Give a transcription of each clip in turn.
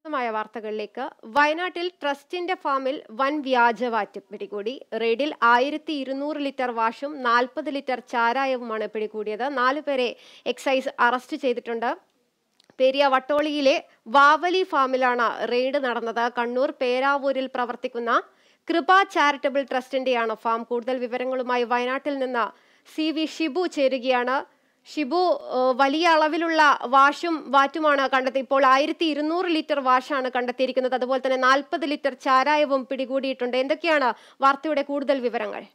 മായ വാർത്തകളിലേക്ക് വയനാട്ടിൽ ട്രസ്റ്റിന്റെ ഫാമിൽ വൻ വ്യാജവാറ്റ് പിടികൂടി റെയ്ഡിൽ ആയിരത്തി ഇരുന്നൂറ് ലിറ്റർ വാഷും നാൽപ്പത് ലിറ്റർ ചാരായവുമാണ് പിടികൂടിയത് നാലുപേരെ എക്സൈസ് അറസ്റ്റ് ചെയ്തിട്ടുണ്ട് പെരിയ വട്ടോളിയിലെ വാവലി ഫാമിലാണ് റെയ്ഡ് നടന്നത് കണ്ണൂർ പേരാവൂരിൽ പ്രവർത്തിക്കുന്ന കൃപ ചാരിറ്റബിൾ ട്രസ്റ്റിന്റെയാണ് ഫാം കൂടുതൽ വിവരങ്ങളുമായി വയനാട്ടിൽ നിന്ന് സി വി ഷിബു ചേരുകയാണ് ഷിബു ഏഹ് വലിയ അളവിലുള്ള വാഷും വാറ്റുമാണ് കണ്ടെത്തി ഇപ്പോൾ ആയിരത്തി ഇരുന്നൂറ് ലിറ്റർ വാഷാണ് കണ്ടെത്തിയിരിക്കുന്നത് അതുപോലെ തന്നെ നാൽപ്പത് ലിറ്റർ ചാരായവും പിടികൂടിയിട്ടുണ്ട് എന്തൊക്കെയാണ് വാർത്തയുടെ കൂടുതൽ വിവരങ്ങൾ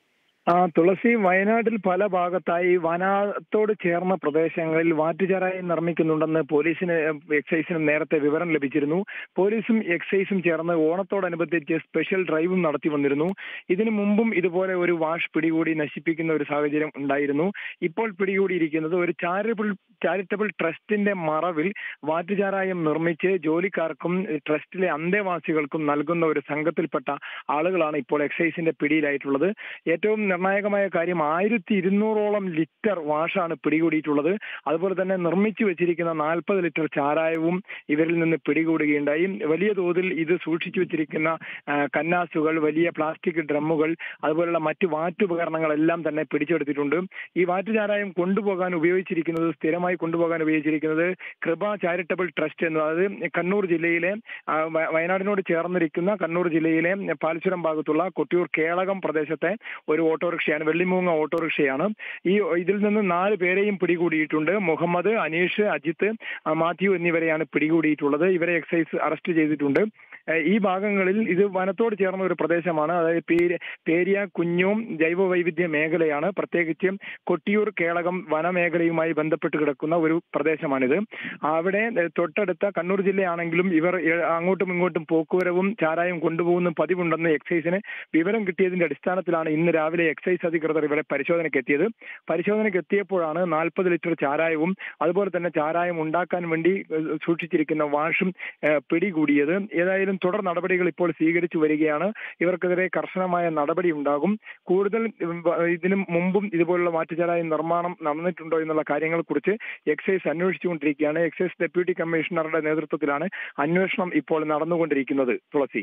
ആ തുളസി വയനാട്ടിൽ പല ഭാഗത്തായി വനത്തോട് ചേർന്ന പ്രദേശങ്ങളിൽ വാറ്റുചാരായം നിർമ്മിക്കുന്നുണ്ടെന്ന് പോലീസിന് എക്സൈസിനും നേരത്തെ വിവരം ലഭിച്ചിരുന്നു പോലീസും എക്സൈസും ചേർന്ന് ഓണത്തോടനുബന്ധിച്ച് സ്പെഷ്യൽ ഡ്രൈവും നടത്തി വന്നിരുന്നു ഇതിനു മുമ്പും ഇതുപോലെ ഒരു വാഷ് പിടികൂടി നശിപ്പിക്കുന്ന ഒരു സാഹചര്യം ഉണ്ടായിരുന്നു ഇപ്പോൾ പിടികൂടിയിരിക്കുന്നത് ഒരു ചാരിറ്റബിൾ ചാരിറ്റബിൾ ട്രസ്റ്റിന്റെ മറവിൽ വാറ്റുചാരായം നിർമ്മിച്ച് ജോലിക്കാർക്കും ട്രസ്റ്റിലെ അന്തേവാസികൾക്കും നൽകുന്ന ഒരു സംഘത്തിൽപ്പെട്ട ആളുകളാണ് ഇപ്പോൾ എക്സൈസിന്റെ പിടിയിലായിട്ടുള്ളത് ഏറ്റവും നിർണായകമായ കാര്യം ആയിരത്തി ഇരുന്നൂറോളം ലിറ്റർ വാഷാണ് പിടികൂടിയിട്ടുള്ളത് അതുപോലെ തന്നെ നിർമ്മിച്ചു വെച്ചിരിക്കുന്ന നാൽപ്പത് ലിറ്റർ ചാരായവും ഇവരിൽ നിന്ന് പിടികൂടുകയുണ്ടായി വലിയ തോതിൽ ഇത് സൂക്ഷിച്ചു വെച്ചിരിക്കുന്ന ആ, കന്നാസുകൾ വലിയ പ്ലാസ്റ്റിക് ഡ്രമ്മുകൾ അതുപോലുള്ള മറ്റ് വാറ്റുപകരണങ്ങളെല്ലാം തന്നെ പിടിച്ചെടുത്തിട്ടുണ്ട് ഈ വാറ്റ് ചാരായം കൊണ്ടുപോകാൻ ഉപയോഗിച്ചിരിക്കുന്നത് സ്ഥിരമായി കൊണ്ടുപോകാൻ ഉപയോഗിച്ചിരിക്കുന്നത് കൃപ ചാരിറ്റബിൾ ട്രസ്റ്റ് എന്ന് അതായത് കണ്ണൂർ ജില്ലയിലെ ആ, വ- വയനാടിനോട് ചേർന്നിരിക്കുന്ന കണ്ണൂർ ജില്ലയിലെ പാൽച്ചുരം ഭാഗത്തുള്ള കൊട്ടിയൂർ കേളകം പ്രദേശത്തെ ഒരു ഓട്ടോറിക്ഷയാണ് വെള്ളിമൂങ്ങ ഓട്ടോറിക്ഷയാണ് ഈ ഇതിൽ നിന്ന് നാല് പേരെയും പിടികൂടിയിട്ടുണ്ട് മുഹമ്മദ് അനീഷ് അജിത്ത് ആ, മാത്യു എന്നിവരെയാണ് പിടികൂടിയിട്ടുള്ളത് ഇവരെ എക്സൈസ് അറസ്റ്റ് ചെയ്തിട്ടുണ്ട് ഏഹ് ഈ ഭാഗങ്ങളിൽ ഇത് വനത്തോട് ചേർന്ന ഒരു പ്രദേശമാണ് അതായത് പേര് പേരിയ കുഞ്ഞും ജൈവ വൈവിധ്യ മേഖലയാണ് പ്രത്യേകിച്ച് കൊട്ടിയൂർ കേളകം വനമേഖലയുമായി ബന്ധപ്പെട്ട് കിടക്കുന്ന ഒരു പ്രദേശമാണിത് അവിടെ ഏഹ് തൊട്ടടുത്ത കണ്ണൂർ ജില്ലയാണെങ്കിലും ഇവർ ഏഹ് അങ്ങോട്ടും ഇങ്ങോട്ടും പോക്കുവരവും ചാരായം കൊണ്ടുപോകുന്ന പതിവുണ്ടെന്ന് എക്സൈസിന് വിവരം കിട്ടിയതിന്റെ അടിസ്ഥാനത്തിലാണ് ഇന്ന് രാവിലെ എക്സൈസ് അധികൃതർ ഇവരെ പരിശോധനയ്ക്ക് എത്തിയത് പരിശോധനയ്ക്ക് എത്തിയപ്പോഴാണ് നാൽപ്പത് ലിറ്റർ ചാരായവും അതുപോലെ തന്നെ ചാരായം ഉണ്ടാക്കാൻ വേണ്ടി ഏഹ് സൂക്ഷിച്ചിരിക്കുന്ന വാഷും ഏഹ് പിടികൂടിയത് ഏതായാലും തുടർ നടപടികൾ ഇപ്പോൾ സ്വീകരിച്ചു വരികയാണ് ഇവർക്കെതിരെ കർശനമായ നടപടി ഉണ്ടാകും കൂടുതൽ ഉം, വ- ഇതിനു മുമ്പും ഇതുപോലുള്ള മാറ്റുചാരായ നിർമ്മാണം നടന്നിട്ടുണ്ടോ എന്നുള്ള കാര്യങ്ങളെക്കുറിച്ച് എക്സൈസ് അന്വേഷിച്ചുകൊണ്ടിരിക്കുകയാണ് എക്സൈസ് ഡെപ്യൂട്ടി കമ്മീഷണറുടെ നേതൃത്വത്തിലാണ് അന്വേഷണം ഇപ്പോൾ നടന്നുകൊണ്ടിരിക്കുന്നത് തുളസി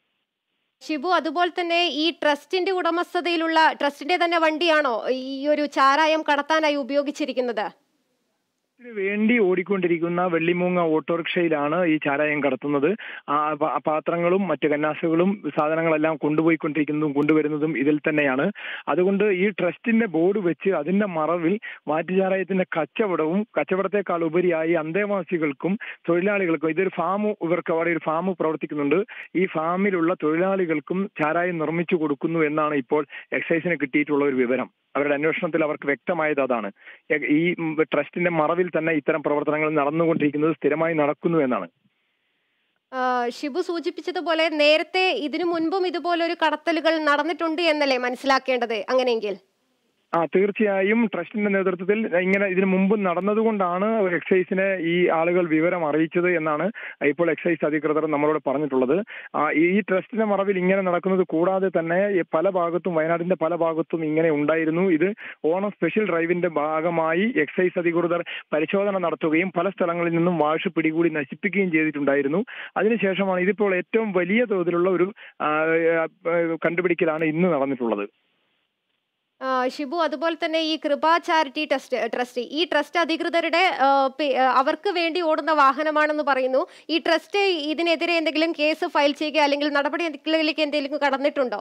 ഷിബു അതുപോലെ തന്നെ ഈ ട്രസ്റ്റിന്റെ ഉടമസ്ഥതയിലുള്ള ട്രസ്റ്റിന്റെ തന്നെ വണ്ടിയാണോ ഈ ഒരു ചാരായം കടത്താനായി ഉപയോഗിച്ചിരിക്കുന്നത് ഇതിനു വേണ്ടി ഓടിക്കൊണ്ടിരിക്കുന്ന വെള്ളിമൂങ്ങ ഓട്ടോറിക്ഷയിലാണ് ഈ ചാരായം കടത്തുന്നത് ആ പ- പാത്രങ്ങളും മറ്റ് കന്നാസുകളും സാധനങ്ങളെല്ലാം കൊണ്ടുപോയിക്കൊണ്ടിരിക്കുന്നതും കൊണ്ടുവരുന്നതും ഇതിൽ തന്നെയാണ് അതുകൊണ്ട് ഈ ട്രസ്റ്റിന്റെ ബോർഡ് വെച്ച് അതിന്റെ മറവിൽ വാറ്റുചാരായത്തിന്റെ കച്ചവടവും കച്ചവടത്തെക്കാൾ ഉപരിയായി അന്തേവാസികൾക്കും തൊഴിലാളികൾക്കും ഇതൊരു ഫാം ഇവർക്ക് അവിടെ ഒരു ഫാം പ്രവർത്തിക്കുന്നുണ്ട് ഈ ഫാമിലുള്ള തൊഴിലാളികൾക്കും ചാരായം നിർമ്മിച്ചു കൊടുക്കുന്നു എന്നാണ് ഇപ്പോൾ എക്സൈസിന് കിട്ടിയിട്ടുള്ള ഒരു വിവരം അവരുടെ അന്വേഷണത്തിൽ അവർക്ക് വ്യക്തമായത് അതാണ് എ- ഈ ഉം, ട്രസ്റ്റിന്റെ മറവിൽ തന്നെ ഇത്തരം പ്രവർത്തനങ്ങൾ നടന്നുകൊണ്ടിരിക്കുന്നത് സ്ഥിരമായി നടക്കുന്നു എന്നാണ് ആ, ഷിബു സൂചിപ്പിച്ചതുപോലെ നേരത്തെ ഇതിനു മുൻപും ഇതുപോലൊരു കടത്തലുകൾ നടന്നിട്ടുണ്ട് എന്നല്ലേ മനസ്സിലാക്കേണ്ടത് അങ്ങനെയെങ്കിൽ ആ തീർച്ചയായും ട്രസ്റ്റിന്റെ നേതൃത്വത്തിൽ ഇങ്ങനെ ഇതിനു മുമ്പ് നടന്നതുകൊണ്ടാണ് എക്സൈസിനെ ഈ ആളുകൾ വിവരം അറിയിച്ചത് എന്നാണ് ഇപ്പോൾ എക്സൈസ് അധികൃതർ നമ്മളോട് പറഞ്ഞിട്ടുള്ളത് ആ, ഈ ട്രസ്റ്റിന്റെ മറവിൽ ഇങ്ങനെ നടക്കുന്നത് കൂടാതെ തന്നെ ഈ പല ഭാഗത്തും വയനാടിന്റെ പല ഭാഗത്തും ഇങ്ങനെ ഉണ്ടായിരുന്നു ഇത് ഓണം സ്പെഷ്യൽ ഡ്രൈവിന്റെ ഭാഗമായി എക്സൈസ് അധികൃതർ പരിശോധന നടത്തുകയും പല സ്ഥലങ്ങളിൽ നിന്നും വാഷ് പിടികൂടി നശിപ്പിക്കുകയും ചെയ്തിട്ടുണ്ടായിരുന്നു അതിനുശേഷമാണ് ഇതിപ്പോൾ ഏറ്റവും വലിയ തോതിലുള്ള ഒരു ആ, ആ, കണ്ടുപിടിക്കലാണ് ഇന്ന് നടന്നിട്ടുള്ളത് ആ, ഷിബു അതുപോലെ തന്നെ ഈ കൃപ ചാരിറ്റി ട്രസ്റ്റ് ട്രസ്റ്റ് ഈ ട്രസ്റ്റ് അധികൃതരുടെ ആ, പി- ആ, അവർക്ക് വേണ്ടി ഓടുന്ന വാഹനമാണെന്ന് പറയുന്നു ഈ ട്രസ്റ്റ് ഇതിനെതിരെ എന്തെങ്കിലും കേസ് ഫയൽ ചെയ്യുക അല്ലെങ്കിൽ നടപടികളിലേക്ക് എന്തെങ്കിലും കടന്നിട്ടുണ്ടോ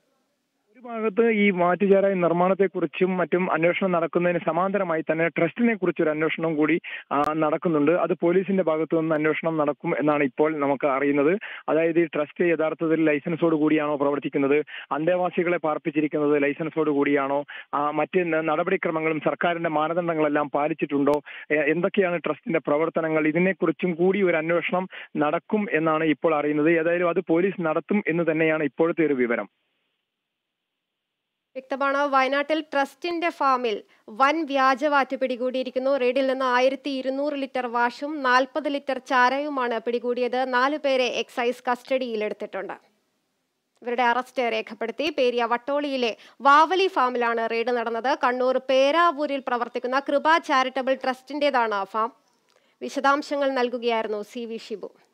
ഒരു ഭാഗത്ത് ഈ മാറ്റുചാരായ നിർമ്മാണത്തെക്കുറിച്ചും മറ്റും അന്വേഷണം നടക്കുന്നതിന് സമാന്തരമായി തന്നെ ട്രസ്റ്റിനെ കുറിച്ചൊരു അന്വേഷണം കൂടി ആ, നടക്കുന്നുണ്ട് അത് പോലീസിന്റെ ഭാഗത്തു നിന്ന് അന്വേഷണം നടക്കും എന്നാണ് ഇപ്പോൾ നമുക്ക് അറിയുന്നത് അതായത് ഈ ട്രസ്റ്റ് യഥാർത്ഥത്തിൽ ലൈസൻസോട് കൂടിയാണോ പ്രവർത്തിക്കുന്നത് അന്തേവാസികളെ പാർപ്പിച്ചിരിക്കുന്നത് ലൈസൻസോട് കൂടിയാണോ ആ, മറ്റ് ന- നടപടിക്രമങ്ങളും സർക്കാരിന്റെ മാനദണ്ഡങ്ങളെല്ലാം പാലിച്ചിട്ടുണ്ടോ എ- എന്തൊക്കെയാണ് ട്രസ്റ്റിന്റെ പ്രവർത്തനങ്ങൾ ഇതിനെക്കുറിച്ചും കൂടി ഒരു അന്വേഷണം നടക്കും എന്നാണ് ഇപ്പോൾ അറിയുന്നത് ഏതായാലും അത് പോലീസ് നടത്തും എന്ന് തന്നെയാണ് ഇപ്പോഴത്തെ ഒരു വിവരം വ്യക്തമാണ് വയനാട്ടിൽ ട്രസ്റ്റിന്റെ ഫാമിൽ വൻ വ്യാജവാറ്റ് പിടികൂടിയിരിക്കുന്നു റെയ്ഡിൽ നിന്ന് ആയിരത്തി ഇരുന്നൂറ് ലിറ്റർ വാഷും നാൽപ്പത് ലിറ്റർ ചാരയുമാണ് പിടികൂടിയത് നാലു പേരെ എക്സൈസ് കസ്റ്റഡിയിലെടുത്തിട്ടുണ്ട് ഇവരുടെ അറസ്റ്റ് രേഖപ്പെടുത്തി പേരിയ വട്ടോളിയിലെ വാവലി ഫാമിലാണ് റെയ്ഡ് നടന്നത് കണ്ണൂർ പേരാവൂരിൽ പ്രവർത്തിക്കുന്ന കൃപ ചാരിറ്റബിൾ ട്രസ്റ്റിന്റേതാണ് ഫാം വിശദാംശങ്ങൾ നൽകുകയായിരുന്നു സി വി ഷിബു